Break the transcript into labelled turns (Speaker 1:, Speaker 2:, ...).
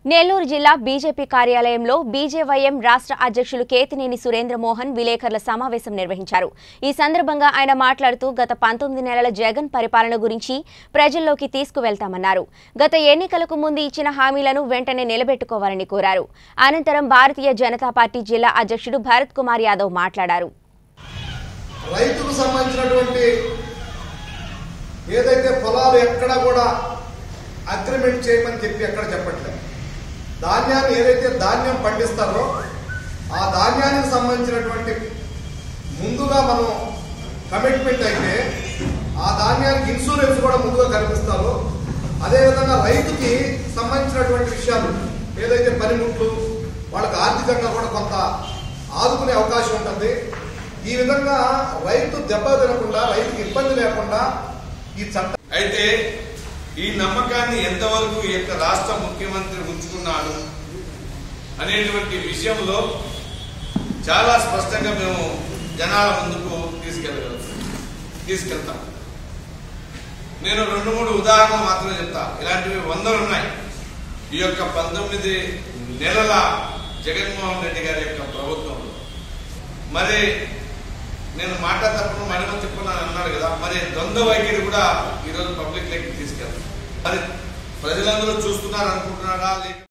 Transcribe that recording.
Speaker 1: నెల్లూరు జిల్లా బీజేపీ కార్యాలయంలో బీజేవైఎం రాష్ట్ర అధ్యక్షులు కేతినేని సురేంద్ర మోహన్ విలేకరుల సమావేశం నిర్వహించారు ఈ సందర్భంగా ఆయన మాట్లాడుతూ గత పంతొమ్మిది నెలల జగన్ పరిపాలన గురించి ప్రజల్లోకి తీసుకువెళ్తామన్నారు గత ఎన్నికలకు ముందు ఇచ్చిన హామీలను వెంటనే నిలబెట్టుకోవాలని కోరారు అనంతరం భారతీయ జనతా పార్టీ జిల్లా అధ్యక్షుడు భరత్ కుమార్ యాదవ్ మాట్లాడారు
Speaker 2: రైతుకు సంబంధించినటువంటి ఏదైతే పొలాలు ఎక్కడా కూడా అగ్రిమెంట్ చేయమని చెప్పి ఎక్కడ చెప్పట్లేదు ధాన్యాన్ని ఏదైతే ధాన్యం పండిస్తారో ఆ ధాన్యానికి సంబంధించినటువంటి ముందుగా మనం కమిట్మెంట్ అయితే ఆ ధాన్యానికి ఇన్సూరెన్స్ కూడా ముందుగా కల్పిస్తారు అదేవిధంగా రైతుకి సంబంధించినటువంటి విషయాలు ఏదైతే పనిముట్లు వాళ్ళకి ఆర్థికంగా కూడా కొంత ఆదుకునే అవకాశం ఉంటుంది ఈ విధంగా రైతు దెబ్బ తినకుండా రైతుకి ఇబ్బంది లేకుండా ఈ చట్ట
Speaker 3: అయితే ఈ నమ్మకాన్ని ఎంతవరకు ఈ యొక్క రాష్ట్ర ముఖ్యమంత్రి ఉంచుకున్నాడు అనేటువంటి విషయంలో చాలా స్పష్టంగా మేము జనాల ముందుకు తీసుకెళ్ళగలం తీసుకెళ్తాం నేను రెండు మూడు ఉదాహరణలు మాత్రమే చెప్తా ఇలాంటివి వందలు ఉన్నాయి ఈ యొక్క పంతొమ్మిది నెలల జగన్మోహన్ రెడ్డి గారి యొక్క ప్రభుత్వంలో మరి నేను మాట్లాడేటప్పుడు మరిమ చెప్పున్నాను అన్నాడు కదా మరి ద్వంద్వ వైఖరి కూడా ఈరోజు పబ్లిక్ లెక్కి తీసుకెళ్తాం మరి ప్రజలందరూ చూస్తున్నారు అనుకుంటున్నారా లేక